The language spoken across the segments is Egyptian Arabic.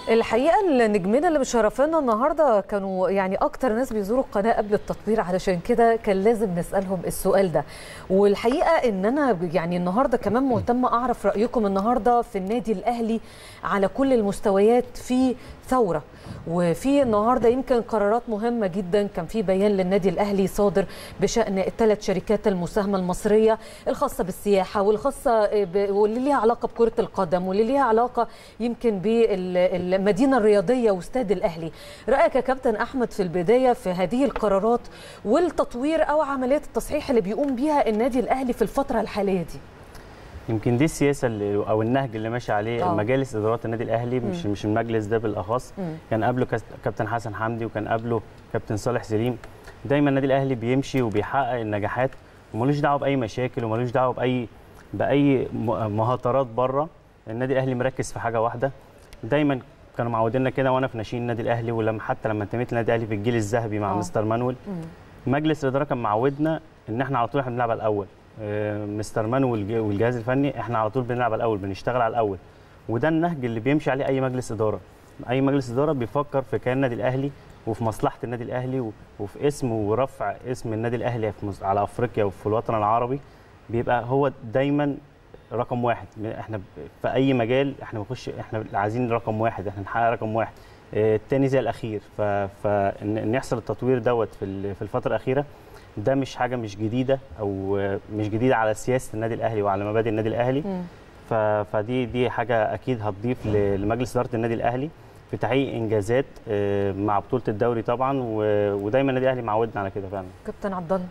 الحقيقه النجمين اللي مشرفينا النهارده كانوا يعني اكتر ناس بيزوروا القناه قبل التطوير علشان كده كان لازم نسالهم السؤال ده والحقيقه ان انا يعني النهارده كمان مهتمه اعرف رايكم النهارده في النادي الاهلي على كل المستويات في ثوره وفي النهارده يمكن قرارات مهمه جدا كان في بيان للنادي الاهلي صادر بشان الثلاث شركات المساهمه المصريه الخاصه بالسياحه والخاصه ب... واللي ليها علاقه بكره القدم واللي ليها علاقه يمكن بالمدينه الرياضيه واستاد الاهلي رايك يا كابتن احمد في البدايه في هذه القرارات والتطوير او عمليه التصحيح اللي بيقوم بيها النادي الاهلي في الفتره الحاليه دي يمكن دي السياسه اللي او النهج اللي ماشي عليه آه. مجالس ادارات النادي الاهلي مش مم. مش المجلس ده بالاخص مم. كان قبله كاس- كابتن حسن حمدي وكان قبله كابتن صالح سليم دايما النادي الاهلي بيمشي وبيحقق النجاحات وملوش دعوه باي مشاكل وملوش دعوه باي باي م- مهاترات بره النادي الاهلي مركز في حاجه واحده دايما كانوا معوديننا كده وانا في ناشئين النادي الاهلي ولما حتى لما انتميت للنادي الاهلي في الجيل الذهبي مع آه. مستر مانويل مم. مجلس الاداره كان معودنا ان احنا على طول احنا بنلعب على الاول آه، مستر مان والج- والجهاز الفني احنا على طول بنلعب على الاول بنشتغل على الاول وده النهج اللي بيمشي عليه اي مجلس اداره اي مجلس اداره بيفكر في كيان النادي الاهلي وفي مصلحه النادي الاهلي و- وفي اسم ورفع اسم النادي الاهلي في مص- على افريقيا وفي الوطن العربي بيبقى هو دايما رقم واحد احنا ب- في اي مجال احنا بنخش احنا عايزين رقم واحد احنا نحقق رقم واحد آه، التاني زي الاخير ف- فان إن يحصل التطوير دوت في ال- في الفتره الاخيره ده مش حاجه مش جديده او آه، مش جديده على سياسه النادي الاهلي وعلى مبادئ النادي الاهلي مم. ف- فدي دي حاجه اكيد هتضيف ل- لمجلس اداره النادي الاهلي في تحقيق انجازات آه، مع بطوله الدوري طبعا و- ودايما النادي الاهلي معودنا على كده فعلا كابتن عبد الله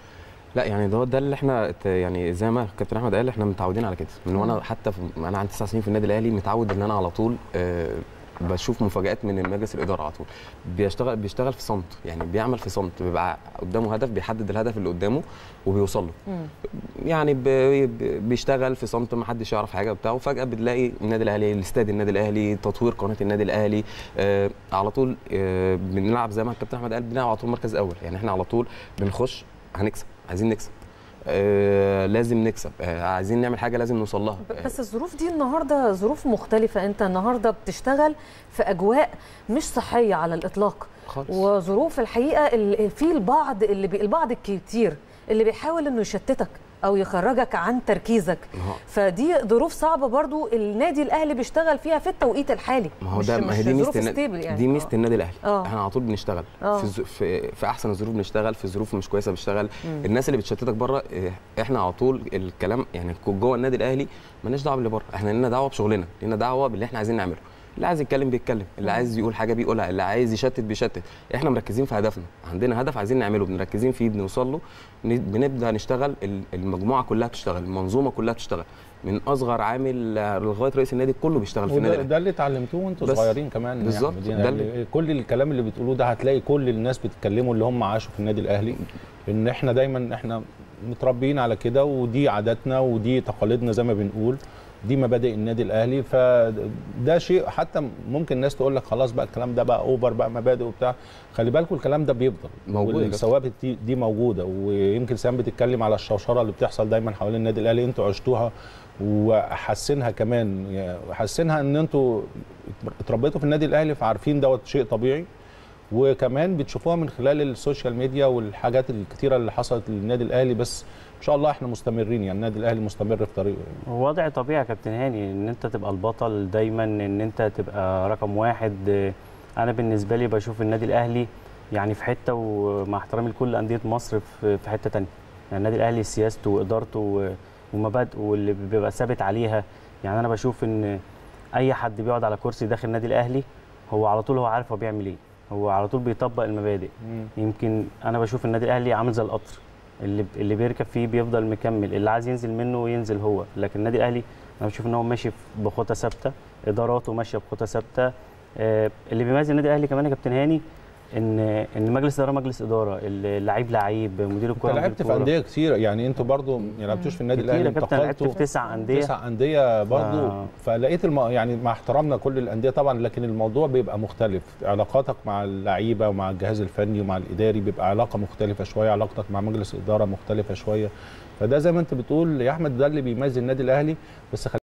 لا يعني ده ده اللي احنا ت- يعني زي ما كابتن احمد قال احنا متعودين على كده من وانا حتى في انا عندي تسع سنين في النادي الاهلي متعود ان انا على طول آه، بشوف مفاجآت من مجلس الاداره على طول بيشتغل بيشتغل في صمت يعني بيعمل في صمت بيبقى قدامه هدف بيحدد الهدف اللي قدامه وبيوصل له مم. يعني بي- بي- بيشتغل في صمت ما حدش يعرف حاجه بتاعه وفجاه بتلاقي النادي الاهلي الاستاد النادي الاهلي تطوير قناه النادي الاهلي آه على طول آه بنلعب زي ما الكابتن احمد قال بنلعب على طول مركز اول يعني احنا على طول بنخش هنكسب عايزين نكسب آه لازم نكسب آه عايزين نعمل حاجه لازم نوصل لها ب- بس الظروف دي النهارده ظروف مختلفة أنت النهارده بتشتغل في أجواء مش صحية على الإطلاق خالص وظروف الحقيقة ال- في البعض اللي بي البعض الكتير اللي بيحاول إنه يشتتك أو يخرجك عن تركيزك ما هو- فدي ظروف صعبة برضو النادي الأهلي بيشتغل فيها في التوقيت الحالي ما هو مش- ده ما هي مش دي ظروف ميزه stable النادي يعني. دي ميزه آه. النادي الاهلي آه. احنا على طول بنشتغل آه. في, الظ- في في احسن الظروف بنشتغل في ظروف مش كويسه بنشتغل مم. الناس اللي بتشتتك بره إيه، احنا على طول الكلام يعني جوه النادي الاهلي مالناش دعوه باللي بره احنا لنا دعوه بشغلنا لنا دعوه باللي احنا عايزين نعمله اللي عايز يتكلم بيتكلم اللي مم. عايز يقول حاجه بيقولها اللي عايز يشتت بيشتت احنا مركزين في هدفنا عندنا هدف عايزين نعمله بنركزين فيه بنوصل له ن- بنبدا نشتغل ال- المجموعه كلها بتشتغل المنظومه كلها بتشتغل من اصغر عامل لغايه رئيس النادي كله بيشتغل في النادي وده الأهلي. ده اللي اتعلمتوه وانتوا بس صغيرين كمان يا بالظبط، أحمد. ده يعني اللي- كل الكلام اللي بتقولوه ده هتلاقي كل الناس بتتكلموا اللي هم عاشوا في النادي الاهلي ان احنا دايما احنا متربيين على كده ودي عاداتنا ودي تقاليدنا زي ما بنقول دي مبادئ النادي الاهلي فده شيء حتى ممكن الناس تقول لك خلاص بقى الكلام ده بقى اوفر بقى مبادئ وبتاع خلي بالكم الكلام ده بيفضل موجود يا كابتن. والثوابت دي, دي موجوده ويمكن سام بتتكلم على الشوشره اللي بتحصل دايما حوالين النادي الاهلي انتوا عشتوها وحسنها كمان يعني حسنها ان انتوا اتربيتوا في النادي الاهلي فعارفين دوت شيء طبيعي وكمان بتشوفوها من خلال السوشيال ميديا والحاجات الكتيره اللي حصلت للنادي الاهلي بس ان شاء الله احنا مستمرين يعني النادي الاهلي مستمر في طريقه يعني. وضع طبيعي يا كابتن هاني ان انت تبقى البطل دايما ان انت تبقى رقم واحد انا بالنسبه لي بشوف النادي الاهلي يعني في حته ومع احترامي لكل انديه مصر في في حته تانية يعني النادي الاهلي سياسته وادارته و- ومبادئه واللي بيبقى ثابت عليها يعني انا بشوف ان اي حد بيقعد على كرسي داخل النادي الاهلي هو على طول هو عارف هو بيعمل ايه هو على طول بيطبق المبادئ يمكن انا بشوف النادي الاهلي عامل زي القطر اللي اللي بيركب فيه بيفضل مكمل اللي عايز ينزل منه ينزل هو لكن النادي الاهلي انا بشوف ان هو ماشي بخطى ثابته اداراته ماشيه بخطى ثابته آه، اللي بيميز النادي الاهلي كمان يا كابتن هاني ان ان مجلس اداره مجلس اداره اللعيب لعيب مدير انت الكوره مدير لعبت في الكورة. انديه كتير يعني انتوا برضو ما لعبتوش في النادي كتير الاهلي يا كابتن لعبت في انتقلتوا تسع انديه تسع انديه برضو آه. فلقيت الم... يعني مع احترامنا كل الانديه طبعا لكن الموضوع بيبقى مختلف علاقاتك مع اللعيبه ومع الجهاز الفني ومع الاداري بيبقى علاقه مختلفه شويه علاقتك مع مجلس الاداره مختلفه شويه فده زي ما انت بتقول يا احمد ده اللي بيميز النادي الاهلي بس خلي